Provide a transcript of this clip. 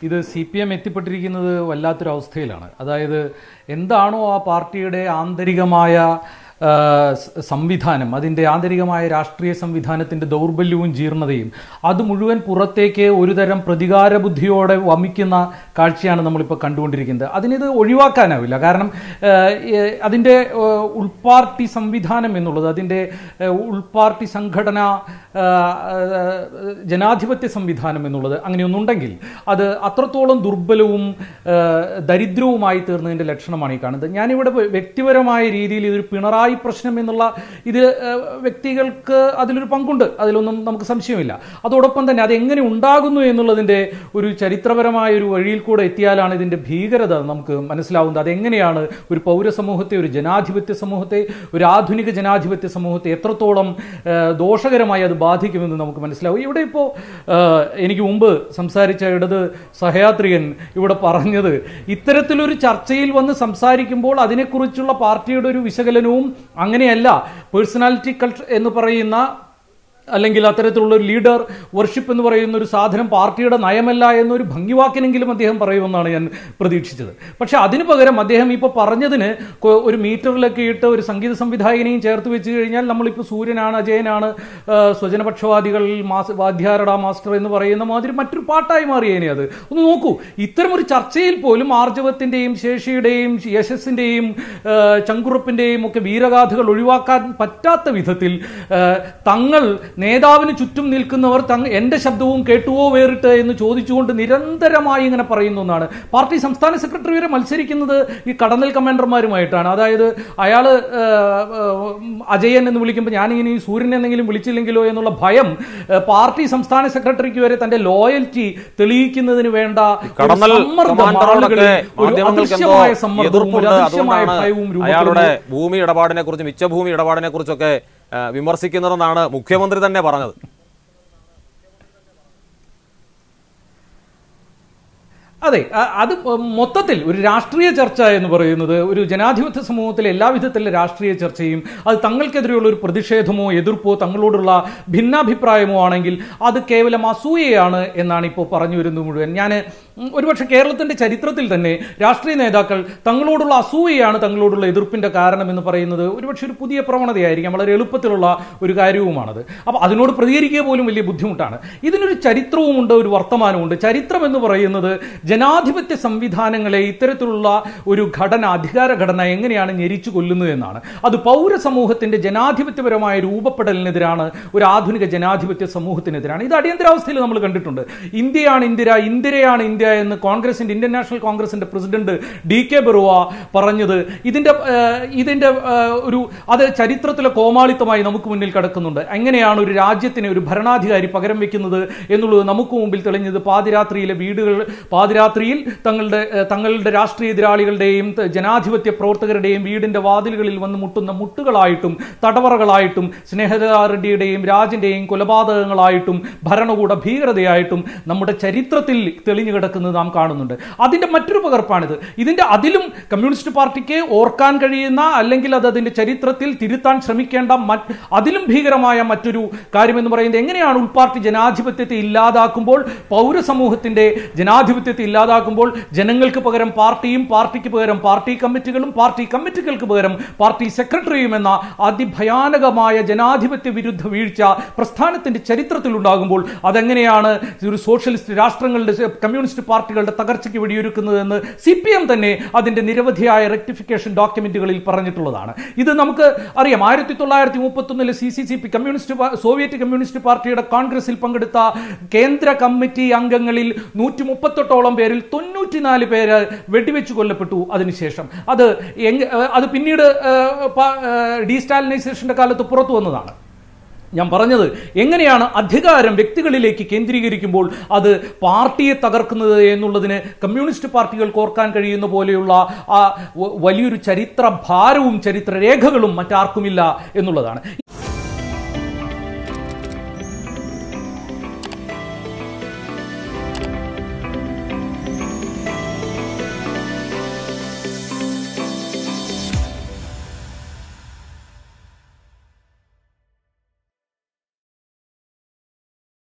ഇത് C P M എത്തിപ്പെട്ടിരിക്കുന്നത് വല്ലാത്തൊരു അവസ്ഥയിലാണ് അതായത് എന്താണോ ആ പാർട്ടിയുടെ ആന്തരികമായ ആ, സ- സംവിധാനം അതിൻ്റെ ആന്തരികമായ രാഷ്ട്രീയ സംവിധാനത്തിൻ്റെ ദൗർബല്യവും ജീർണതയും അത് മുഴുവൻ പുറത്തേക്ക് ഒരുതരം പ്രതികാര ബുദ്ധിയോടെ വമിക്കുന്ന കാഴ്ചയാണ് നമ്മളിപ്പോൾ കണ്ടുകൊണ്ടിരിക്കുന്നത് അതിനിത് ഒഴിവാക്കാനാവില്ല കാരണം ആ, ഏ, അതിൻ്റെ ആ, ഉൾപാർട്ടി സംവിധാനം എന്നുള്ളത് അതിൻ്റെ ആ, ഉൾപാർട്ടി സംഘടന ആ, ആ, ജനാധിപത്യ സംവിധാനം എന്നുള്ളത് അങ്ങനെയൊന്നുണ്ടെങ്കിൽ അത് അത്രത്തോളം ദുർബലവും ആ, ദരിദ്രവുമായി തീർന്നതിൻ്റെ ലക്ഷണമാണ് ഈ കാണുന്നത് ഞാനിവിടെ വ- വ്യക്തിപരമായ രീതിയിൽ ഇതൊരു പിണറായി പ്രശ്നം എന്നുള്ള ഇത് ആ, വ്യക്തികൾക്ക് അതിലൊരു പങ്കുണ്ട് അതിലൊന്നും നമുക്ക് സംശയമില്ല അതോടൊപ്പം തന്നെ അത് എങ്ങനെ ഉണ്ടാകുന്നു എന്നുള്ളതിൻ്റെ ഒരു ചരിത്രപരമായ ഒരു വഴിയിൽ കൂടെ എത്തിയാലാണ് ഇതിൻ്റെ ഭീകരത നമുക്ക് മനസ്സിലാവുന്നത് അതെങ്ങനെയാണ് ഒരു പൗരസമൂഹത്തെ ഒരു ജനാധിപത്യ സമൂഹത്തെ ഒരു ആധുനിക ജനാധിപത്യ സമൂഹത്തെ എത്രത്തോളം ആ, ദോഷകരമായി അത് ബാധിക്കുമെന്ന് നമുക്ക് മനസ്സിലാവും ഇവിടെ ഇപ്പോൾ എനിക്ക് മുമ്പ് സംസാരിച്ച ഇടത് സഹയാത്രികൻ ഇവിടെ പറഞ്ഞത് ഇത്തരത്തിലൊരു ചർച്ചയിൽ വന്ന് സംസാരിക്കുമ്പോൾ അതിനെക്കുറിച്ചുള്ള പാർട്ടിയുടെ ഒരു വിശകലനവും അങ്ങനെയല്ല പേഴ്സണാലിറ്റി കൾച്ചർ എന്ന് പറയുന്ന അല്ലെങ്കിൽ അത്തരത്തിലുള്ള ഒരു ലീഡർ വർഷിപ്പ് എന്ന് പറയുന്ന ഒരു സാധനം പാർട്ടിയുടെ നയമല്ല എന്നൊരു ഭംഗിവാക്കിനെങ്കിലും അദ്ദേഹം പറയുമെന്നാണ് ഞാൻ പ്രതീക്ഷിച്ചത് പക്ഷെ അതിന് പകരം അദ്ദേഹം ഇപ്പോൾ പറഞ്ഞതിന് കൊ- ഒരു മീറ്ററിലൊക്കെ ഇട്ട് ഒരു സംഗീത സംവിധായകനെയും ചേർത്ത് വെച്ച് കഴിഞ്ഞാൽ നമ്മളിപ്പോൾ സൂര്യനാണ് അജയനാണ് ആ, സ്വജനപക്ഷവാദികൾ മാസ് വാദ്യാരട മാസ്റ്റർ എന്ന് പറയുന്ന മാതിരി മറ്റൊരു പാട്ടായി മാറിയേനെ അത് ഒന്ന് നോക്കൂ ഇത്തരം ഒരു ചർച്ചയിൽ പോലും ആർജവത്തിന്റെയും ശേഷിയുടെയും യശസ്സിന്റെയും ആ, ചങ്കുറപ്പിന്റെയും ഒക്കെ വീരഗാഥകൾ ഒഴിവാക്കാൻ പറ്റാത്ത വിധത്തിൽ ആ, തങ്ങൾ നേതാവിന് ചുറ്റും നിൽക്കുന്നവർ തങ്ങ എന്റെ ശബ്ദവും കേട്ടുവോ വേറിട്ട് എന്ന് ചോദിച്ചുകൊണ്ട് നിരന്തരമായി ഇങ്ങനെ പറയുന്ന ഒന്നാണ് പാർട്ടി സംസ്ഥാന സെക്രട്ടറി വരെ മത്സരിക്കുന്നത് ഈ കടന്നൽ കമാൻഡർമാരുമായിട്ടാണ് അതായത് അയാൾ അജയൻ എന്ന് വിളിക്കുമ്പോൾ ഞാനിങ്ങനെ ഈ സൂര്യൻ എന്നെങ്കിലും വിളിച്ചില്ലെങ്കിലോ എന്നുള്ള ഭയം ആ, പാർട്ടി സംസ്ഥാന സെക്രട്ടറിക്ക് വരെ തന്റെ ലോയൽറ്റി തെളിയിക്കുന്നതിന് വേണ്ട ഒരു കടന്നൽ സമ്മർദ്ദം കമാൻഡറോടൊക്കെ ആളുകളിൽ ഒരു മാധ്യമങ്ങൾക്ക് എന്തോ അദൃശ്യമായ സമ്മർദ്ദവും ഒരു എതിർപ്പുണ്ട് അദൃശ്യമായ അതുകൊണ്ടാണ് ഭയവും അയാളുടെ രൂപപ്പെടുന്നു ഭൂമി ഇടപാടിനെ കുറിച്ചും മിച്ചഭൂമി ഇടപാടിനെ കുറിച്ചൊക്കെ ആ, വിമർശിക്കുന്നതെന്നാണ് മുഖ്യമന്ത്രി തന്നെ പറഞ്ഞത് അതെ അ- അത് മൊത്തത്തിൽ ഒരു രാഷ്ട്രീയ ചർച്ച എന്ന് പറയുന്നത് ഒരു ജനാധിപത്യ സമൂഹത്തിലെ എല്ലാവിധത്തിലെ രാഷ്ട്രീയ ചർച്ചയും അത് തങ്ങൾക്കെതിരെയുള്ള ഒരു പ്രതിഷേധമോ എതിർപ്പോ തങ്ങളോടുള്ള ഭിന്നാഭിപ്രായമോ ആണെങ്കിൽ അത് കേവലം അസൂയയാണ് എന്നാണ് ഇപ്പോൾ പറഞ്ഞു വരുന്നത് മുഴുവൻ ഞാൻ ഒരുപക്ഷെ കേരളത്തിന്റെ ചരിത്രത്തിൽ തന്നെ രാഷ്ട്രീയ നേതാക്കൾ തങ്ങളോടുള്ള അസൂയയാണ് തങ്ങളോടുള്ള എതിർപ്പിന്റെ കാരണം എന്ന് പറയുന്നത് ഒരുപക്ഷെ ഒരു പുതിയ പ്രവണതയായിരിക്കാം വളരെ എളുപ്പത്തിലുള്ള ഒരു കാര്യവുമാണത് അപ്പോൾ അതിനോട് പ്രതികരിക്കുക പോലും വലിയ ബുദ്ധിമുട്ടാണ് ഇതിനൊരു ചരിത്രവുമുണ്ട് ഒരു വർത്തമാനമുണ്ട് ചരിത്രം എന്ന് പറയുന്നത് ജനാധിപത്യ സംവിധാനങ്ങളെ ഇത്തരത്തിലുള്ള ഒരു ഘടന അധികാര ഘടന എങ്ങനെയാണ് ഞെരിച്ചു കൊല്ലുന്നത് എന്നാണ് അത് പൗരസമൂഹത്തിന്റെ ജനാധിപത്യപരമായ രൂപപ്പെടലിനെതിരാണ് ഒരു ആധുനിക ജനാധിപത്യ സമൂഹത്തിനെതിരാണ് ഇത് അടിയന്തരാവസ്ഥയിൽ നമ്മൾ കണ്ടിട്ടുണ്ട് ഇന്ത്യയാണ് ഇന്ദിര ഇന്ദിരയാണ് ഇന്ത്യ എന്ന് കോൺഗ്രസിന്റെ ഇന്ത്യൻ നാഷണൽ കോൺഗ്രസിന്റെ പ്രസിഡന്റ് ഡി കെ ബറുവ പറഞ്ഞത് ഇതിന്റെ ഏഹ്, ഇതിന്റെ ഏഹ്, ഒരു അത് ചരിത്രത്തിലെ കോമാളിത്തമായി നമുക്ക് മുന്നിൽ കിടക്കുന്നുണ്ട് എങ്ങനെയാണ് ഒരു രാജ്യത്തിന് ഒരു ഭരണാധികാരി പകരം വെക്കുന്നത് എന്നുള്ളത് നമുക്ക് മുമ്പിൽ തെളിഞ്ഞത് പാതിരാത്രിയിലെ വീടുകൾ പാതിരാത്രിയിൽ തങ്ങളുടെ ഏഹ്, തങ്ങളുടെ രാഷ്ട്രീയ എതിരാളികളുടെയും ത- ജനാധിപത്യ പ്രവർത്തകരുടെയും വീടിന്റെ വാതിലുകളിൽ വന്ന് മുട്ടുന്ന മുട്ടുകളായിട്ടും തടവറകളായിട്ടും സ്നേഹദാ റെഡ്ഡിയുടെയും രാജിന്റെയും കൊലപാതകങ്ങളായിട്ടും ഭരണകൂട ഭീകരതയായിട്ടും നമ്മുടെ ചരിത്രത്തിൽ തെളിഞ്ഞു കിടക്കുന്നത് നാം കാണുന്നുണ്ട് അതിന്റെ മറ്റൊരു പകർപ്പാണിത് ഇതിന്റെ അതിലും കമ്മ്യൂണിസ്റ്റ് പാർട്ടിക്ക് ഓർക്കാൻ കഴിയുന്ന അല്ലെങ്കിൽ അത് അതിന്റെ ചരിത്രത്തിൽ തിരുത്താൻ ശ്രമിക്കേണ്ട മറ്റ് അതിലും ഭീകരമായ മറ്റൊരു കാര്യം എന്ന് പറയുന്നത് എങ്ങനെയാണ് ഉൾപാർട്ടി ജനാധിപത്യത്തെ ഇല്ലാതാക്കുമ്പോൾ പൗരസമൂഹത്തിന്റെ ജനാധിപത്യത്തെ ഇല്ലാതാക്കുമ്പോൾ ജനങ്ങൾക്ക് പകരം പാർട്ടിയും പാർട്ടിക്ക് പകരം പാർട്ടി കമ്മിറ്റികളും പാർട്ടി കമ്മിറ്റികൾക്ക് പകരം പാർട്ടി സെക്രട്ടറിയും എന്ന അതിഭയാനകമായ ജനാധിപത്യ വിരുദ്ധ വീഴ്ച പ്രസ്ഥാനത്തിന്റെ ചരിത്രത്തിൽ ഉണ്ടാകുമ്പോൾ അതെങ്ങനെയാണ് ഒരു സോഷ്യലിസ്റ്റ് രാഷ്ട്രങ്ങളുടെ കമ്മ്യൂണിസ്റ്റ് പാർട്ടികളുടെ തകർച്ചയ്ക്ക് വെടിയൊരുക്കുന്നതെന്ന് സി പി എം തന്നെ അതിന്റെ നിരവധിയായ റെക്ടിഫിക്കേഷൻ ഡോക്യുമെന്റുകളിൽ പറഞ്ഞിട്ടുള്ളതാണ് ഇത് നമുക്ക് അറിയാം ആയിരത്തി തൊള്ളായിരത്തി മുപ്പത്തൊന്നിലെ C C C P communist പാ- സോവിയറ്റ് കമ്മ്യൂണിസ്റ്റ് പാർട്ടിയുടെ കോൺഗ്രസിൽ പങ്കെടുത്ത കേന്ദ്ര കമ്മിറ്റി അംഗങ്ങളിൽ നൂറ്റി മുപ്പത്തെട്ടോളം പേരിൽ തൊണ്ണൂറ്റിനാല് പേര് വെടിവെച്ച് കൊല്ലപ്പെട്ടു അതിനുശേഷം അത് എങ്- അത് പിന്നീട് ഡീസ്റ്റാലിനൈസേഷന്റെ കാലത്ത് പുറത്തു വന്നതാണ് ഞാൻ പറഞ്ഞത് എങ്ങനെയാണ് അധികാരം വ്യക്തികളിലേക്ക് കേന്ദ്രീകരിക്കുമ്പോൾ അത് പാർട്ടിയെ തകർക്കുന്നത് എന്നുള്ളതിന് കമ്മ്യൂണിസ്റ്റ് പാർട്ടികൾക്ക് ഓർക്കാൻ കഴിയുന്ന പോലെയുള്ള ആ വ- വലിയൊരു ചരിത്ര ഭാരവും ചരിത്ര രേഖകളും മറ്റാർക്കുമില്ല എന്നുള്ളതാണ്